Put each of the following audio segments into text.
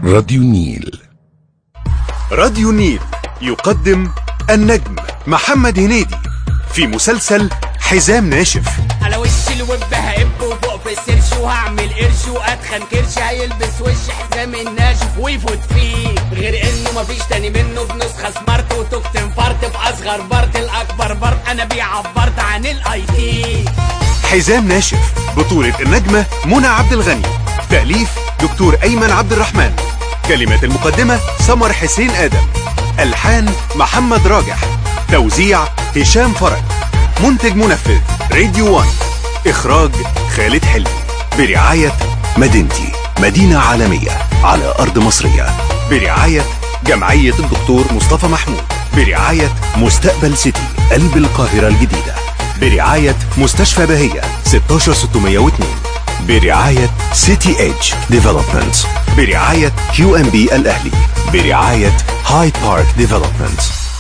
راديو النيل راديو النيل يقدم النجم محمد هنيدي في مسلسل حزام ناشف على وش الوب هقب وفوق في السيرش وهعمل قرش واتخن كرش هيلبس وش حزام الناشف ويفوت فيه غير انه مفيش تاني منه بنسخه سمارت وتوكت انفرت في اصغر بارت الاكبر بارت انا بيه عبرت عن الاي تي حزام ناشف بطولة النجمة منى عبد الغني تأليف دكتور أيمن عبد الرحمن كلمات المقدمة سمر حسين آدم ألحان محمد راجح توزيع هشام فرج منتج منفذ راديو وان إخراج خالد حلمي برعاية مدينتي مدينة عالمية على أرض مصرية برعاية جمعية الدكتور مصطفى محمود برعاية مستقبل سيتي قلب القاهرة الجديدة برعاية مستشفى بهية 16602 برعاية سيتي ايدج ديفلوبمنت برعاية كيو ام بي الأهلي برعاية هاي بارك ديفلوبمنت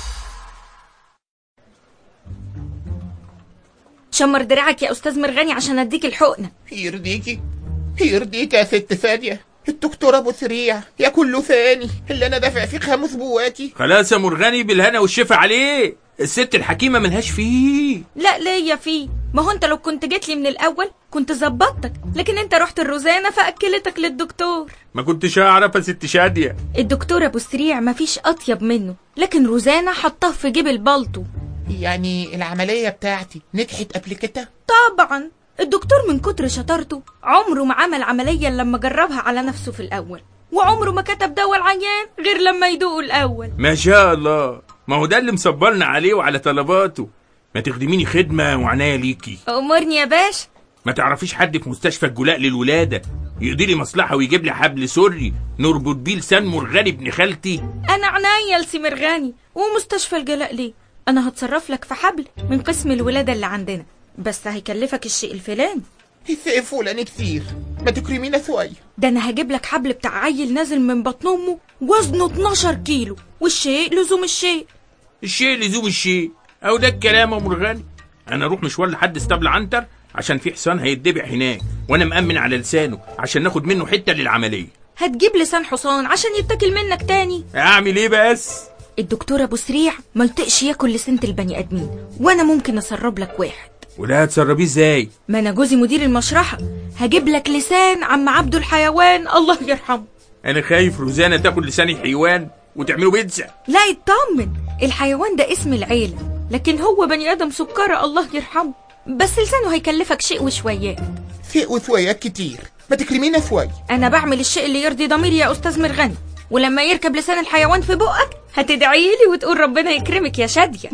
شمر دراعك يا استاذ مرغني عشان اديك الحقنه يرضيكي يرضيك يا ست فادية الدكتور ابو سريع يا كله ثاني اللي انا دافع فيه خمس بواتي خلاص يا مرغني بالهنا والشفا عليه الست الحكيمة ملهاش فيه لا ليا فيه ما هو انت لو كنت جيت لي من الاول كنت ظبطتك لكن انت رحت الروزانه فاكلتك للدكتور ما كنتش اعرف يا ست شادية الدكتور ابو سريع مفيش اطيب منه لكن روزانه حطاه في جيب البلطو يعني العملية بتاعتي نجحت قبل كده طبعا الدكتور من كتر شطارته عمره ما عمل عملية إلا لما جربها على نفسه في الأول وعمره ما كتب دواء العيان غير لما يدوقه الأول ما شاء الله ما هو ده اللي مصبرنا عليه وعلى طلباته ما تخدميني خدمة وعناية ليكي أمرني يا باشا ما تعرفيش حد في مستشفى الجلاء للولادة يقضي لي مصلحة ويجيب لي حبل سري نربط بيه لسان مرغني ابن خالتي أنا عناية لسمرغاني ومستشفى الجلاء ليه أنا هتصرف لك في حبل من قسم الولادة اللي عندنا بس هيكلفك الشيء الفلاني السيف فلان كتير ما تكرمينا شوية ده أنا هجيب لك حبل بتاع عيل نازل من بطن أمه وزنه 12 كيلو والشيء لزوم الشيء الشيء لزوم الشيء او ده الكلام يا مرغني انا اروح مشوار لحد استبل عنتر عشان في حصان هيتدبع هناك وانا مأمن على لسانه عشان ناخد منه حتة للعملية هتجيب لسان حصان عشان يتاكل منك تاني اعمل ايه بس الدكتور ابو سريع ما يطقش ياكل لسانة البني ادمين وانا ممكن اسرب لك واحد وده هتسربيه ازاي ما انا جوزي مدير المشرحه هجيب لك لسان عم عبده الحيوان الله يرحمه انا خايف روزانا تاكل لساني حيوان وتعمله بيتزا لا يطمن الحيوان ده اسم العيله لكن هو بني ادم سكره الله يرحمه بس لسانه هيكلفك شيء وشويات شيء وشويات كتير ما تكرمينا شوية انا بعمل الشيء اللي يرضي ضميري يا استاذ مرغني ولما يركب لسان الحيوان في بقك هتدعي لي وتقول ربنا يكرمك يا شاديه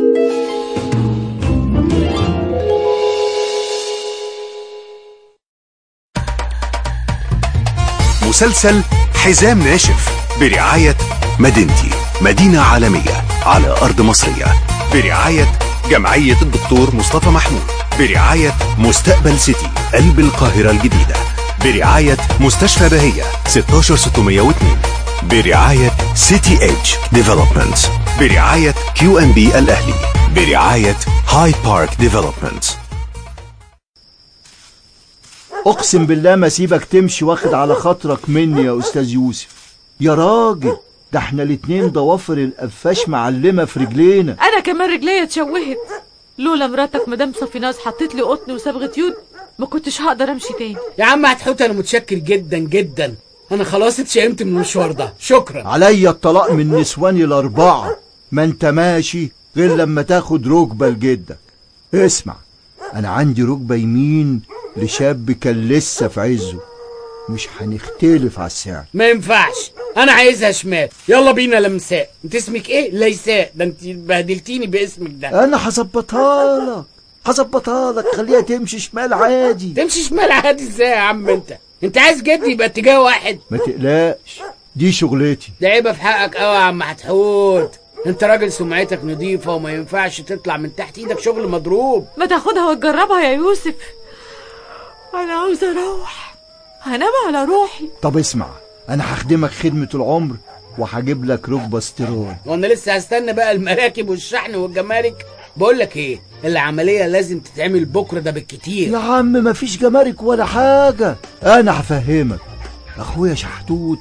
مسلسل حزام ناشف برعاية مدينتي مدينة عالمية على أرض مصرية برعاية جمعية الدكتور مصطفى محمود برعاية مستقبل سيتي قلب القاهرة الجديدة برعاية مستشفى بهية 16602 برعاية سيتي ايدج ديفلوبمنت برعاية كيو ام بي الأهلي برعاية هاي بارك ديفلوبمنت اقسم بالله ما سيبك تمشي واخد على خاطرك مني يا استاذ يوسف يا راجل ده احنا الاتنين ضوافر القفاش معلمه في رجلينا انا كمان رجليا اتشوهت لولا مراتك مدام صفيناز حطت لي قطن وصبغه يود ما كنتش هقدر امشي تاني يا عم هتحوت انا متشكر جدا جدا انا خلاص اتشائمت من المشوار ده شكرا عليا الطلاق من نسواني الاربعه ما انت ماشي غير لما تاخد ركبه لجدك اسمع انا عندي ركبه يمين لشاب كان لسه في عزه مش هنختلف على السعر ما ينفعش انا عايزها شمال يلا بينا لمساء انت اسمك ايه ليساء ده انت بهدلتيني باسمك ده انا هظبطها لك هظبطها لك خليها تمشي شمال عادي تمشي شمال عادي ازاي يا عم انت انت عايز جدي يبقى اتجاه واحد ما تقلقش دي شغلتي ده عيبه في حقك قوي يا عم هتحوت انت راجل سمعتك نظيفه وما ينفعش تطلع من تحت ايدك شغل مضروب ما تاخدها وتجربها يا يوسف انا عاوزه اروح هنام على روحي طب اسمع انا هخدمك خدمه العمر وهجيب لك ركبه استيراد وانا لسه هستنى بقى المراكب والشحن والجمارك بقول لك ايه العمليه لازم تتعمل بكره ده بالكتير يا عم مفيش جمارك ولا حاجة أنا هفهمك أخويا شحتوت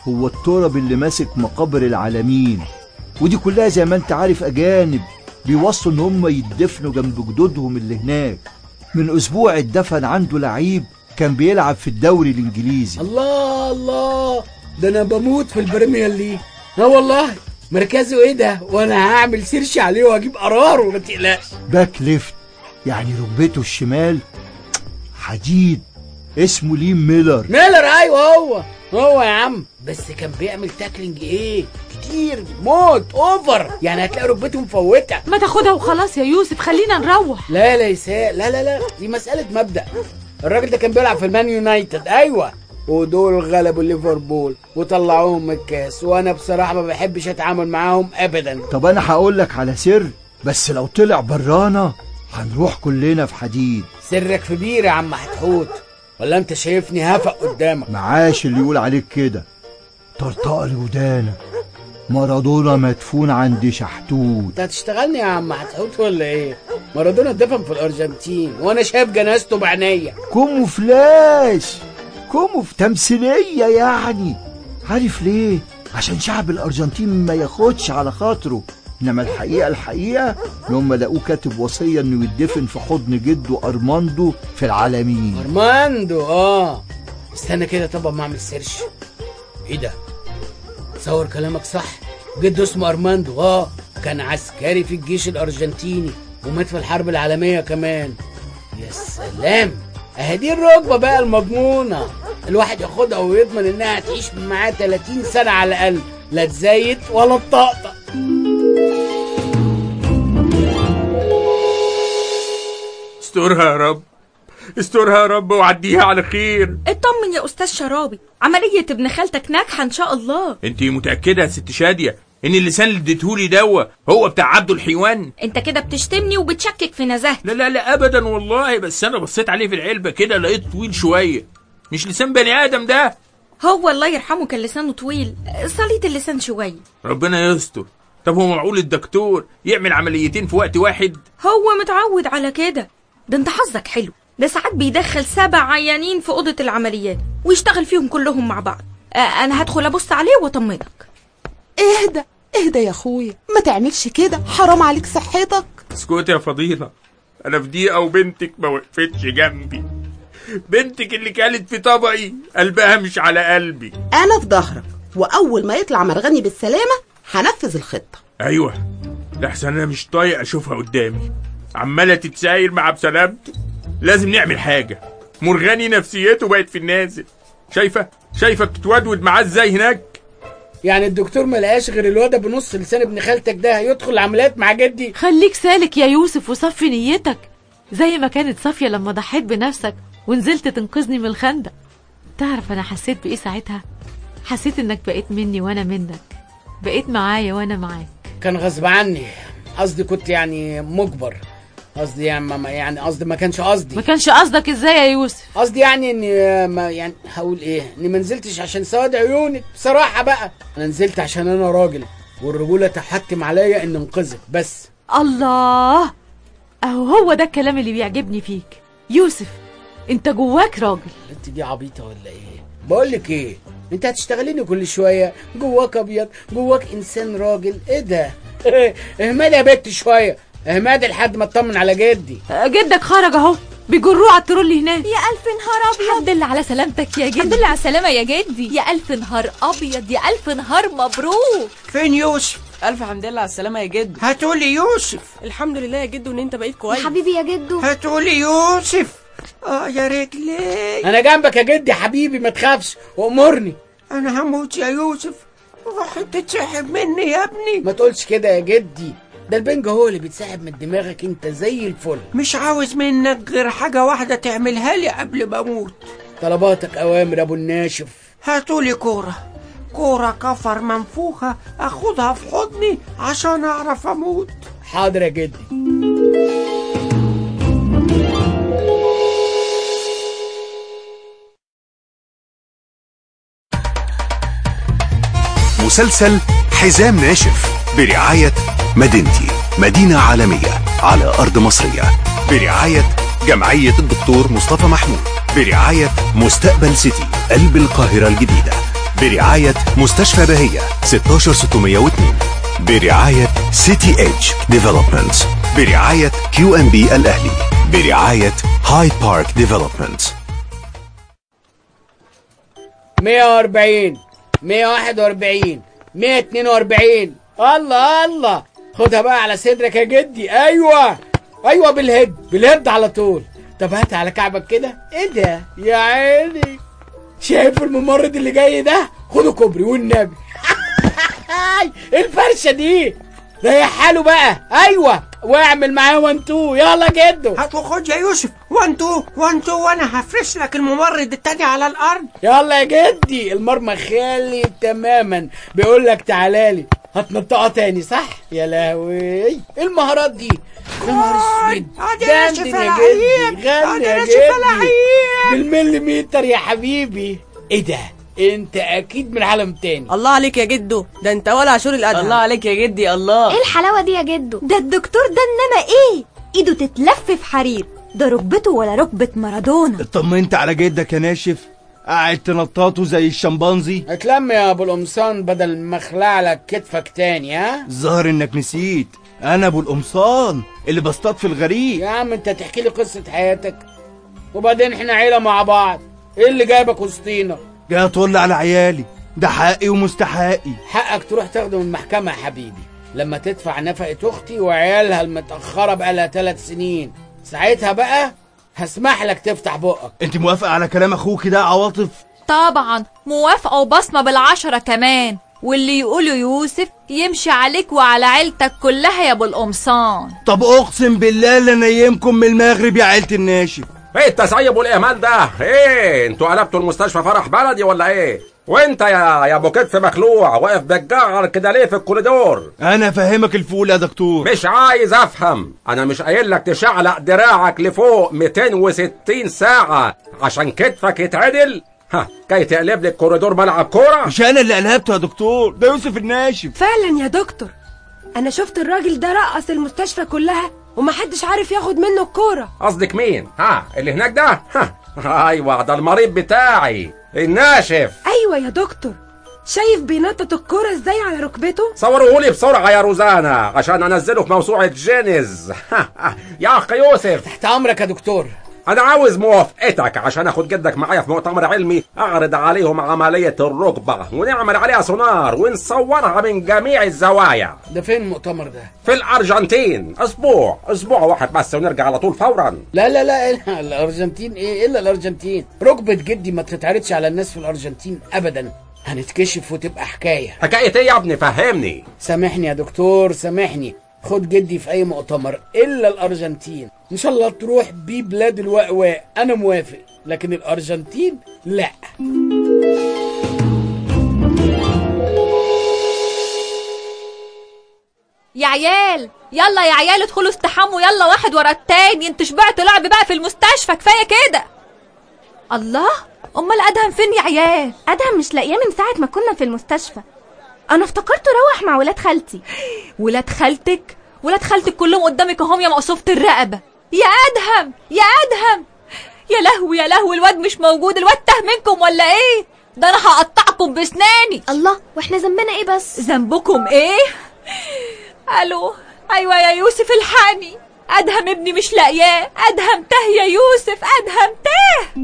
هو التراب اللي ماسك مقابر العالمين ودي كلها زي ما انت عارف اجانب بيوصوا ان هم يدفنوا جنب جدودهم اللي هناك من اسبوع اتدفن عنده لعيب كان بيلعب في الدوري الانجليزي الله الله ده انا بموت في البريمير ليج اه والله مركزه ايه ده وانا هعمل سيرش عليه واجيب قراره ما تقلقش باك ليفت يعني ركبته الشمال حديد اسمه ليم ميلر ميلر ايوه هو هو يا عم بس كان بيعمل تاكلينج ايه كتير موت اوفر يعني هتلاقي ركبته مفوته ما تاخدها وخلاص يا يوسف خلينا نروح لا لا يساء لا لا لا دي مسألة مبدأ الراجل ده كان بيلعب في المان يونايتد ايوه ودول غلبوا ليفربول وطلعوهم من الكاس وانا بصراحة ما بحبش اتعامل معاهم ابدا طب انا هقول لك على سر بس لو طلع برانا هنروح كلنا في حديد سرك في بير يا عم حتحوت ولا انت شايفني هفق قدامك معاش اللي يقول عليك كده طرطق لي ودانك مارادونا مدفون عند شحتوت انت هتشتغلني يا عم حتحوت ولا ايه مارادونا اتدفن في الارجنتين وانا شايف جنازته بعينيا كومو فلاش كومو في تمثيلية يعني عارف ليه عشان شعب الارجنتين ما ياخدش على خاطره انما الحقيقة الحقيقة ان هم لقوه كاتب وصية انه يدفن في حضن جده ارماندو في العالمين ارماندو اه استنى كده طبعا ما اعمل سيرش ايه ده تصور كلامك صح جده اسمه ارماندو اه كان عسكري في الجيش الارجنتيني ومات في الحرب العالميه كمان يا سلام اهي دي الركبه بقى المضمونه الواحد ياخدها ويضمن انها تعيش معاه 30 سنه على الاقل لا تزيت ولا تطقطق استرها يا رب استرها يا رب وعديها على خير اطمن يا استاذ شرابي عملية ابن خالتك ناجحة ان شاء الله انت متأكدة يا ست شادية ان اللسان اللي اديتهولي دوا هو بتاع عبده الحيوان انت كده بتشتمني وبتشكك في نزاهتي لا لا لا ابدا والله بس انا بصيت عليه في العلبة كده لقيته طويل شوية مش لسان بني ادم ده هو الله يرحمه كان لسانه طويل صليت اللسان شوية ربنا يستر طب هو معقول الدكتور يعمل عمليتين في وقت واحد هو متعود على كده ده انت حظك حلو ده ساعات بيدخل سبع عيانين في أوضة العمليات ويشتغل فيهم كلهم مع بعض آه، أنا هدخل أبص عليه وأطمنك اهدى اهدى يا اخويا ما تعملش كده حرام عليك صحتك اسكت يا فضيلة انا في دقيقة وبنتك ما وقفتش جنبي بنتك اللي كانت في طبقي قلبها مش على قلبي انا في ظهرك واول ما يطلع مرغني بالسلامه هنفذ الخطه ايوه لحسن انا مش طايق اشوفها قدامي عمالة تتساير مع بسلامته لازم نعمل حاجة مرغني نفسيته بقت في النازل شايفة شايفة بتتودود معاه ازاي هناك يعني الدكتور ما لقاش غير الواد بنص لسان ابن خالتك ده هيدخل العمليات مع جدي خليك سالك يا يوسف وصفي نيتك زي ما كانت صافية لما ضحيت بنفسك ونزلت تنقذني من الخندق تعرف انا حسيت بايه ساعتها حسيت انك بقيت مني وانا منك بقيت معايا وانا معاك كان غصب عني قصدي كنت يعني مجبر قصدي يعني ما يعني قصدي ما كانش قصدي ما كانش قصدك ازاي يا يوسف قصدي يعني اني ما يعني هقول ايه اني ما نزلتش عشان سواد عيونك بصراحه بقى انا نزلت عشان انا راجل والرجوله تحتم عليا ان انقذك بس الله اهو هو ده الكلام اللي بيعجبني فيك يوسف انت جواك راجل انت دي عبيطه ولا ايه بقول لك ايه انت هتشتغليني كل شويه جواك ابيض جواك انسان راجل ايه ده اهمدي يا بنت شويه اهمدي لحد ما اطمن على جدي جدك خرج اهو بيجروه على الترول هناك يا ألف نهار أبيض الحمد لله على سلامتك يا الحمد جدي لله على السلامة يا جدي يا ألف نهار أبيض يا ألف نهار مبروك فين يوسف ألف حمد لله على السلامة يا جد هتقولي يوسف الحمد لله يا جد إن أنت بقيت يا كويس حبيبي يا جدو هتقولي يوسف اه يا رجلي انا جنبك يا جدي حبيبي ما تخافش وامرني انا هموت يا يوسف روح تتسحب مني يا ابني ما تقولش كده يا جدي ده البنج هو اللي بيتسحب من دماغك انت زي الفل مش عاوز منك غير حاجة واحدة تعملها لي قبل ما اموت طلباتك اوامر ابو الناشف هاتولي كورة كورة كفر منفوخة اخدها في حضني عشان اعرف اموت حاضر يا جدي مسلسل حزام ناشف برعاية مدينتي مدينة عالمية على أرض مصرية برعاية جمعية الدكتور مصطفى محمود برعاية مستقبل سيتي قلب القاهرة الجديدة برعاية مستشفى بهية 16602 برعاية سيتي ايدج ديفلوبمنت برعاية كيو ام بي الأهلي برعاية هايد بارك ديفلوبمنت 140 141 142 الله الله خدها بقى على صدرك يا جدي ايوه ايوه بالهد بالهد على طول طب هات على كعبك كده ايه ده يا عيني شايف الممرض اللي جاي ده خده كوبري والنبي ايه الفرشه دي ريح حاله بقى ايوه واعمل معاه وان تو يلا جدو هات وخد يا يوسف وان تو وان تو وانا هفرش لك الممرض التاني على الارض يلا يا جدي المرمى خالي تماما بيقول لك تعالى لي هتنطقها تاني صح يا لهوي ايه المهارات دي يا نهار اسود ادي ناشف دندن يا يا لعيب جدي غني ادي يا ناشف يا جدي لعيب بالمليمتر يا حبيبي ايه ده انت اكيد من عالم تاني الله عليك يا جدو ده انت ولا عاشور الادهم الله عليك يا جدي الله ايه الحلاوه دي يا جدو ده الدكتور ده انما ايه ايده تتلف في حرير ده ركبته ولا ركبه مارادونا اطمنت على جدك يا ناشف قاعد تنططه زي الشمبانزي اتلم يا ابو القمصان بدل ما اخلع لك كتفك تاني ها الظاهر انك نسيت انا ابو القمصان اللي بصطاد في الغريق يا عم انت تحكي لي قصه حياتك وبعدين احنا عيله مع بعض ايه اللي جايبك وسطينا جاي اطل على عيالي ده حقي ومستحقي حقك تروح تاخده من المحكمة يا حبيبي لما تدفع نفقة أختي وعيالها المتأخرة بقالها ثلاث سنين ساعتها بقى هسمح لك تفتح بقك انت موافقه على كلام اخوك ده يا عواطف طبعا موافقة وبصمة بالعشرة كمان واللي يقوله يوسف يمشي عليك وعلى عيلتك كلها يا ابو القمصان طب اقسم بالله لا نيمكم من المغرب يا عيله الناشف ايه التسيب والاهمال ده ايه انتوا قلبتوا المستشفى فرح بلدي ولا ايه وانت يا يا ابو كتف مخلوع واقف بتجعر كده ليه في الكوريدور انا فاهمك الفول يا دكتور مش عايز افهم انا مش قايل لك تشعلق دراعك لفوق 260 ساعه عشان كتفك يتعدل ها جاي تقلب لي الكوريدور ملعب كوره مش انا اللي قلبته يا دكتور ده يوسف الناشف فعلا يا دكتور انا شفت الراجل ده رقص المستشفى كلها ومحدش عارف ياخد منه الكوره قصدك مين ها اللي هناك ده ها ايوه ده المريض بتاعي الناشف ايوه يا دكتور شايف بينطط الكوره ازاي على ركبته صوروه لي بسرعه يا روزانا عشان انزله في موسوعه جينيز يا اخ يوسف تحت امرك يا دكتور انا عاوز موافقتك عشان اخد جدك معايا في مؤتمر علمي اعرض عليهم عمليه الركبه ونعمل عليها سونار ونصورها من جميع الزوايا ده فين المؤتمر ده في الارجنتين اسبوع اسبوع واحد بس ونرجع على طول فورا لا لا لا إلا الارجنتين ايه الا الارجنتين ركبه جدي ما تتعرضش على الناس في الارجنتين ابدا هنتكشف وتبقى حكايه حكايه ايه يا ابني فهمني سامحني يا دكتور سامحني خد جدي في اي مؤتمر الا الارجنتين ان شاء الله تروح بيه بلاد الوأواء انا موافق لكن الارجنتين لا يا عيال يلا يا عيال ادخلوا استحموا يلا واحد ورا التاني انتوا شبعتوا لعب بقى في المستشفى كفايه كده الله امال ادهم فين يا عيال ادهم مش لاقياه من ساعه ما كنا في المستشفى انا افتكرته روح مع ولاد خالتي ولاد خالتك ولاد خالتك كلهم قدامك اهم يا مقصوفه الرقبه يا ادهم يا ادهم يا لهوي يا لهوي الواد مش موجود الواد تاه منكم ولا ايه ده انا هقطعكم بسناني الله واحنا ذنبنا ايه بس ذنبكم ايه الو ايوه يا يوسف الحقني ادهم ابني مش لاقياه ادهم تاه يا يوسف ادهم تاه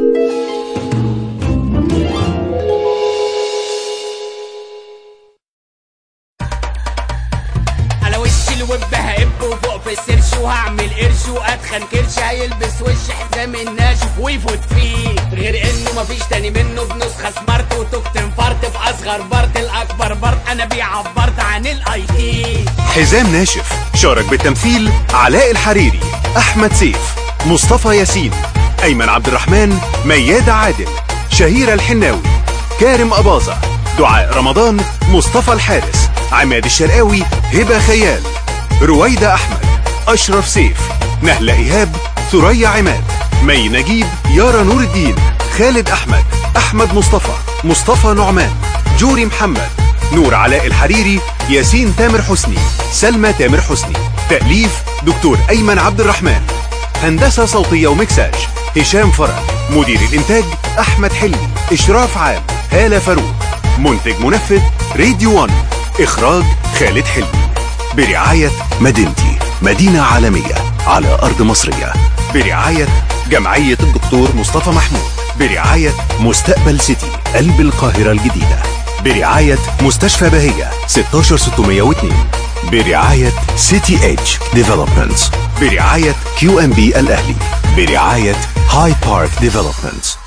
على وش الوب هقب وفوق في السرش وهعمل قرش واتخن كرش هيلبس وش حزام الناشف ويفوت فيه غير انه مفيش تاني منه بنسخه سمارت وتوك تنفرت في اصغر بارت الاكبر بارت انا بيه عبرت عن الاي تي حزام ناشف شارك بالتمثيل علاء الحريري أحمد سيف مصطفى ياسين أيمن عبد الرحمن ميادة عادل شهيرة الحناوي كارم أباظة دعاء رمضان مصطفى الحارس عماد الشرقاوي هبة خيال رويدة أحمد أشرف سيف نهلة إيهاب ثريا عماد مي نجيب يارا نور الدين خالد أحمد أحمد مصطفى مصطفى نعمان جوري محمد نور علاء الحريري ياسين تامر حسني سلمى تامر حسني تأليف دكتور أيمن عبد الرحمن هندسة صوتية ومكساج هشام فرج مدير الإنتاج أحمد حلمي إشراف عام هالة فاروق منتج منفذ راديو 1 إخراج خالد حلمي برعاية مدينتي مدينة عالمية على أرض مصرية برعاية جمعية الدكتور مصطفى محمود برعاية مستقبل سيتي قلب القاهرة الجديدة برعاية مستشفى بهية 16602 برعاية سيتي ايدج ديفلوبمنتس برعاية كيو ام بي الأهلي برعاية هاي بارك ديفلوبمنتس